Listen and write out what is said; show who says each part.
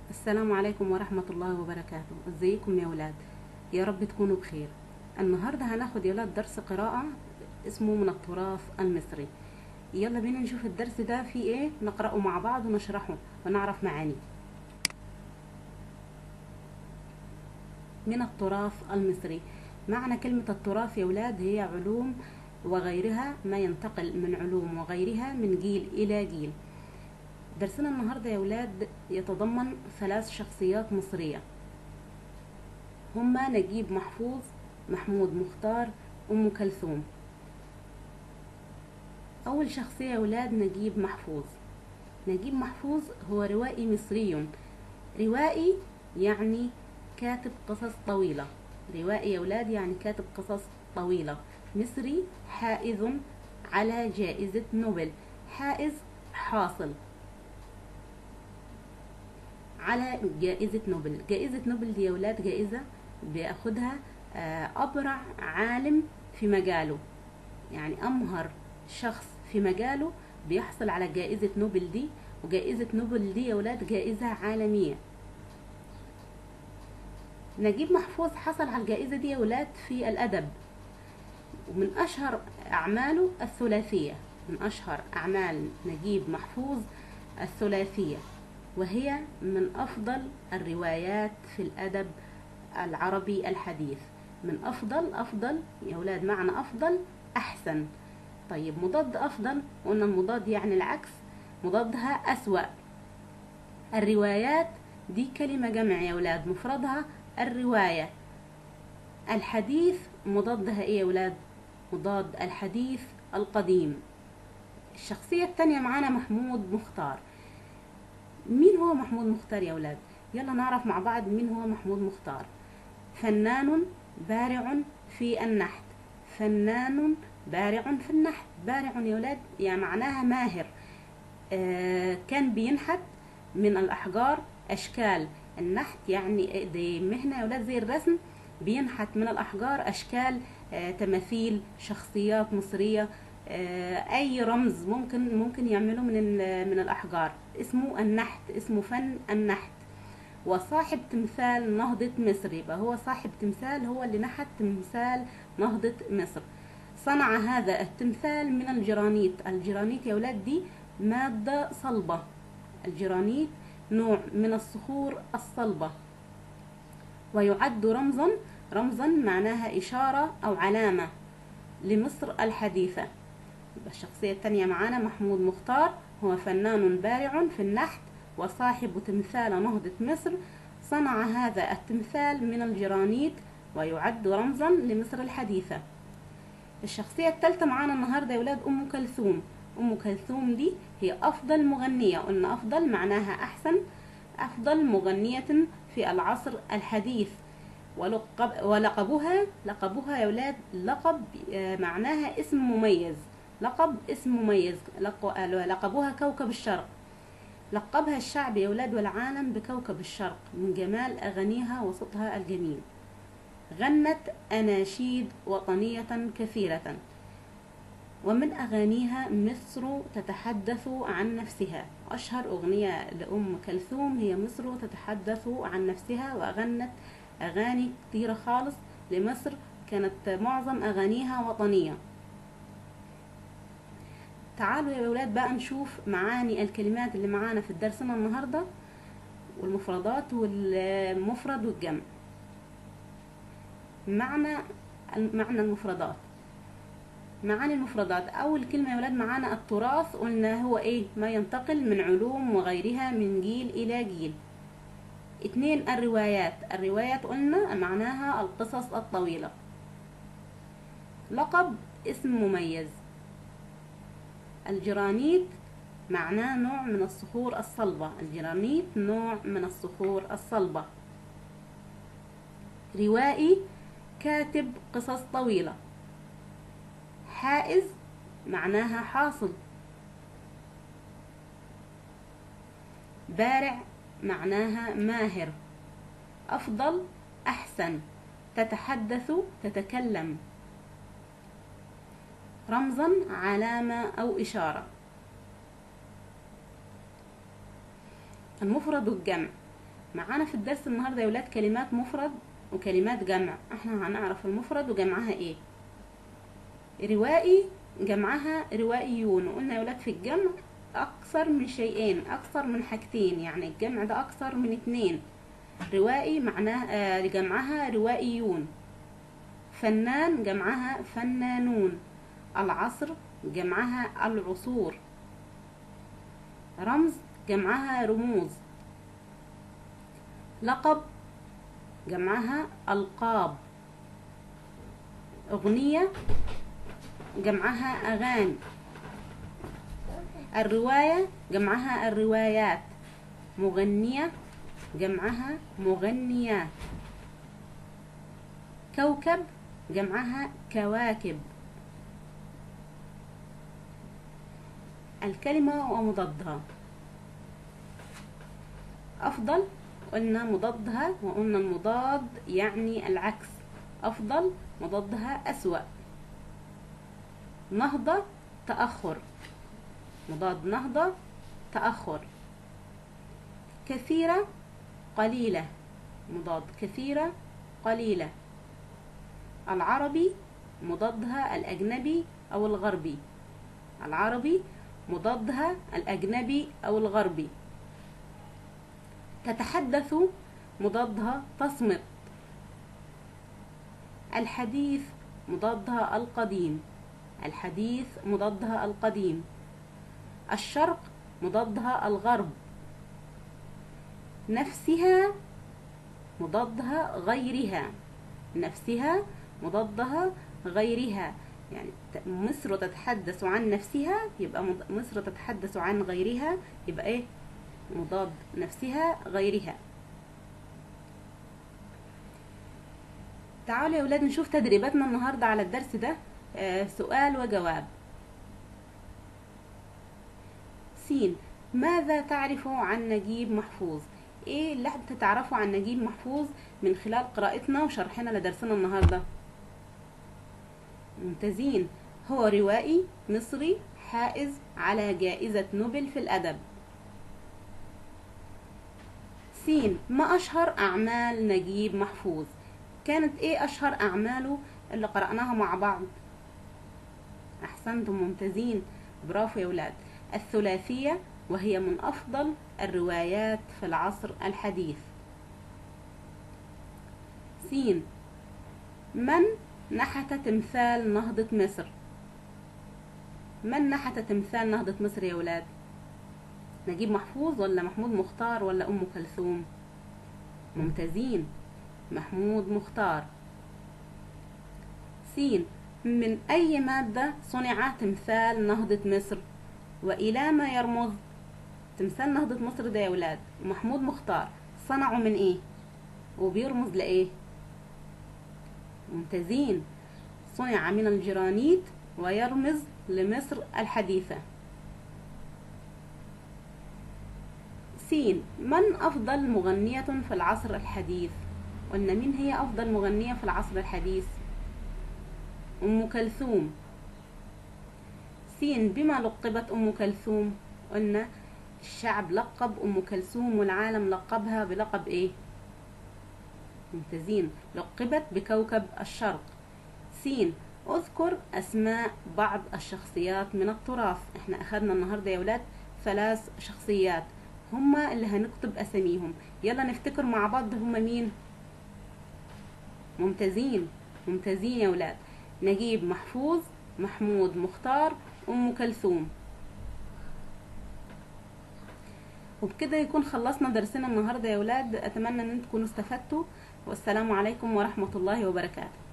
Speaker 1: السلام عليكم ورحمة الله وبركاته ازيكم يا ولاد يا رب تكونوا بخير النهاردة هناخد يا ولاد درس قراءة اسمه من التراث المصري يلا بينا نشوف الدرس ده فيه ايه نقرأه مع بعض ونشرحه ونعرف معانيه من التراث المصري معنى كلمة التراث يا ولاد هي علوم وغيرها ما ينتقل من علوم وغيرها من جيل إلى جيل درسنا النهاردة يا ولاد يتضمن ثلاث شخصيات مصرية هما نجيب محفوظ محمود مختار أم كلثوم أول شخصية يا ولاد نجيب محفوظ نجيب محفوظ هو روائي مصري روائي يعني كاتب قصص طويلة روائي يا ولاد يعني كاتب قصص طويلة مصري حائز على جائزة نوبل حائز حاصل على جائزة نوبل جائزة نوبل دي يا ولاد جائزة بياخدها أبرع عالم في مجاله يعني أمهر شخص في مجاله بيحصل على جائزة نوبل دي وجائزة نوبل دي يا ولاد جائزة عالمية نجيب محفوظ حصل على الجائزة دي يا ولاد في الأدب ومن أشهر أعماله الثلاثية من أشهر أعمال نجيب محفوظ الثلاثية وهي من أفضل الروايات في الأدب العربي الحديث من أفضل أفضل يا ولاد معنى أفضل أحسن طيب مضاد أفضل قلنا المضاد يعني العكس مضادها أسوأ الروايات دي كلمة جمع يا ولاد مفردها الرواية الحديث مضادها ايه يا ولاد مضاد الحديث القديم الشخصية التانية معانا محمود مختار مين هو محمود مختار يا ولاد يلا نعرف مع بعض مين هو محمود مختار فنان بارع في النحت فنان بارع في النحت بارع يا ولاد يعني معناها ماهر آه كان بينحت من الأحجار أشكال النحت يعني دي مهنة يا ولاد زي الرسم بينحت من الأحجار أشكال آه تماثيل شخصيات مصرية آه أي رمز ممكن ممكن يعمله من من الأحجار اسمه النحت اسمه فن النحت وصاحب تمثال نهضة مصر يبقى هو صاحب تمثال هو اللي نحت تمثال نهضة مصر صنع هذا التمثال من الجرانيت الجرانيت يا ولاد دي مادة صلبة الجرانيت نوع من الصخور الصلبة ويعد رمزا رمزا معناها إشارة أو علامة لمصر الحديثة يبقى الشخصية الثانية معانا محمود مختار هو فنان بارع في النحت وصاحب تمثال نهضة مصر صنع هذا التمثال من الجرانيت ويعد رمزا لمصر الحديثة الشخصية الثالثة معانا النهاردة يا ولاد أم كلثوم أم كلثوم دي هي أفضل مغنية قلنا أفضل معناها أحسن أفضل مغنية في العصر الحديث ولقب ولقبها لقبها يا ولاد لقب معناها اسم مميز لقب اسم مميز لقبوها كوكب الشرق لقبها الشعب يا ولاد والعالم بكوكب الشرق من جمال أغانيها وصوتها الجميل غنت أناشيد وطنية كثيرة ومن أغانيها مصر تتحدث عن نفسها أشهر أغنية لأم كلثوم هي مصر تتحدث عن نفسها وأغنت أغاني كثيرة خالص لمصر كانت معظم أغانيها وطنية تعالوا يا ولاد بقى نشوف معاني الكلمات اللي معانا في درسنا النهاردة والمفردات والمفرد والجمع معنى معنى المفردات معاني المفردات اول كلمه يا ولاد معانا التراث قلنا هو ايه ما ينتقل من علوم وغيرها من جيل الى جيل اتنين الروايات الروايات قلنا معناها القصص الطويله لقب اسم مميز الجرانيت معناه نوع من الصخور الصلبة الجرانيت نوع من الصخور الصلبة روائي كاتب قصص طويلة حائز معناها حاصل بارع معناها ماهر أفضل أحسن تتحدث تتكلم رمزا علامة أو إشارة المفرد والجمع معانا في الدرس النهارده يا ولاد كلمات مفرد وكلمات جمع احنا هنعرف المفرد وجمعها ايه روائي جمعها روائيون وقلنا يا ولاد في الجمع اكثر من شيئين اكثر من حاجتين يعني الجمع ده اكثر من اتنين روائي معناه آه جمعها روائيون فنان جمعها فنانون العصر جمعها العصور رمز جمعها رموز لقب جمعها ألقاب أغنية جمعها أغاني الرواية جمعها الروايات مغنية جمعها مغنيات كوكب جمعها كواكب الكلمة ومضادها أفضل قلنا مضادها وقلنا المضاد يعني العكس أفضل مضادها أسوأ نهضة تأخر مضاد نهضة تأخر كثيرة قليلة مضاد كثيرة قليلة العربي مضادها الأجنبي أو الغربي العربي مضادها الأجنبي أو الغربي تتحدث مضادها تصمت الحديث مضادها القديم الحديث مضادها القديم الشرق مضادها الغرب نفسها مضادها غيرها نفسها مضادها غيرها يعني مصر تتحدث عن نفسها يبقى مصر تتحدث عن غيرها يبقى ايه مضاد نفسها غيرها تعالوا يا ولاد نشوف تدريباتنا النهاردة على الدرس ده آه سؤال وجواب سين ماذا تعرف عن نجيب محفوظ ايه اللي انت تعرفه عن نجيب محفوظ من خلال قراءتنا وشرحنا لدرسنا النهارده ممتازين هو روائي مصري حائز على جائزة نوبل في الأدب سين ما أشهر أعمال نجيب محفوظ كانت إيه أشهر أعماله اللي قرأناها مع بعض أحسنتم ممتازين برافو يا ولاد الثلاثية وهي من أفضل الروايات في العصر الحديث سين من نحت تمثال نهضة مصر من نحت تمثال نهضة مصر يا ولاد نجيب محفوظ ولا محمود مختار ولا أم كلثوم ممتازين محمود مختار سين من أي مادة صنع تمثال نهضة مصر وإلى ما يرمز تمثال نهضة مصر ده يا ولاد محمود مختار صنعه من إيه وبيرمز لإيه ممتازين صنع من الجرانيت ويرمز لمصر الحديثة سين من أفضل مغنية في العصر الحديث قلنا مين هي أفضل مغنية في العصر الحديث أم كلثوم سين بما لقبت أم كلثوم قلنا الشعب لقب أم كلثوم والعالم لقبها بلقب إيه ممتازين لقبت بكوكب الشرق سين اذكر اسماء بعض الشخصيات من التراث احنا اخدنا النهارده يا ولاد ثلاث شخصيات هما اللي هنكتب اساميهم يلا نفتكر مع بعض هما مين ممتازين ممتازين يا ولاد نجيب محفوظ محمود مختار ام كلثوم وبكده يكون خلصنا درسنا النهارده يا ولاد اتمنى ان انتم تكونوا استفدتوا والسلام عليكم ورحمه الله وبركاته